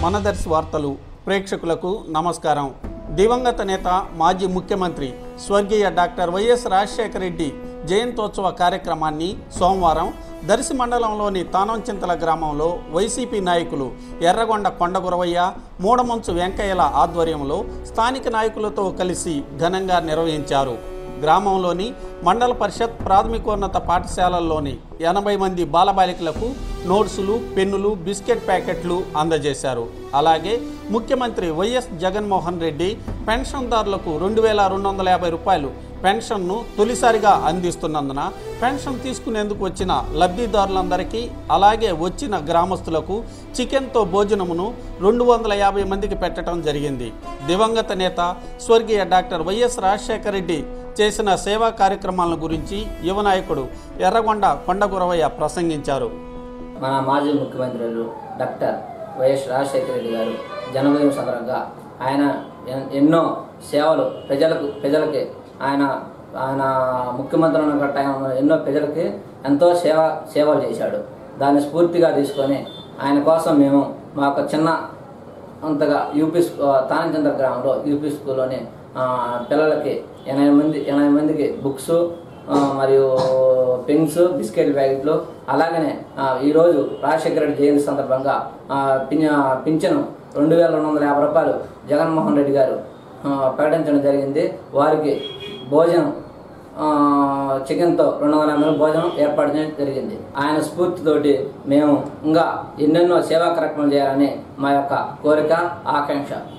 మనదర్శి వార్తలు ప్రేక్షకులకు నమస్కారం దివంగత నేత మాజీ ముఖ్యమంత్రి స్వర్గీయ డాక్టర్ వైఎస్ రాజశేఖర రెడ్డి జయంతోత్సవ కార్యక్రమాన్ని సోమవారం దర్శి మండలంలోని తానంచింతల గ్రామంలో వైసీపీ నాయకులు ఎర్రగొండ కొండగురవయ్య మూడమంచు వెంకయ్యల ఆధ్వర్యంలో స్థానిక నాయకులతో కలిసి ఘనంగా నిర్వహించారు గ్రామంలోని మండల పరిషత్ ప్రాథమికోన్నత పాఠశాలల్లోని ఎనభై మంది బాలబాలికలకు నోట్సులు పెన్నులు బిస్కెట్ ప్యాకెట్లు అందజేశారు అలాగే ముఖ్యమంత్రి వైఎస్ జగన్మోహన్ రెడ్డి పెన్షన్దారులకు రెండు వేల రెండు వందల యాభై రూపాయలు పెన్షన్ను తొలిసారిగా అందిస్తున్నందున పెన్షన్ తీసుకునేందుకు వచ్చిన లబ్ధిదారులందరికీ అలాగే వచ్చిన గ్రామస్తులకు చికెన్తో భోజనమును రెండు వందల యాభై మందికి పెట్టడం జరిగింది దివంగత నేత స్వర్గీయ డాక్టర్ వైఎస్ రాజశేఖర రెడ్డి చేసిన సేవా కార్యక్రమాల గురించి యువ నాయకుడు ఎర్రగొండ కొండగురవయ్య ప్రసంగించారు మన మాజీ ముఖ్యమంత్రులు డాక్టర్ వైఎస్ రాజశేఖర రెడ్డి గారు జన్మదినం సందర్భంగా ఆయన ఎన్- ఎన్నో సేవలు ప్రజలకు ప్రజలకి ఆయన ఆయన ముఖ్యమంత్రి ఉన్న టైంలో ఎన్నో ప్రజలకి ఎంతో సేవ సేవలు చేశాడు దాన్ని స్ఫూర్తిగా తీసుకొని ఆయన కోసం మేము మా యొక్క చిన్న అంతగా యూపీ స్కూ- తానంచంద్ర గ్రామంలో యూపీ స్కూల్లోని ఆ, పిల్లలకి ఎనభై మంది ఎనభై మందికి బుక్స్ ఆ, మరియు పెన్స్ బిస్కెట్ ప్యాకెట్లు అలాగనే ఆ, ఈరోజు రాజశేఖర రెడ్డి జయంతి సందర్భంగా ఆ, పిన్- పింఛను రెండు వేల రెండు వందల యాభై రూపాయలు జగన్మోహన్ రెడ్డి గారు ఆ, ప్రకటించడం జరిగింది వారికి భోజనం ఆ, చికెన్తో రెండు వందల యాభై భోజనం ఏర్పాటు చేయడం జరిగింది ఆయన స్ఫూర్తితోటి మేము ఇంకా ఎన్నెన్నో సేవా కార్యక్రమాలు చేయాలని మా యొక్క కోరిక ఆకాంక్ష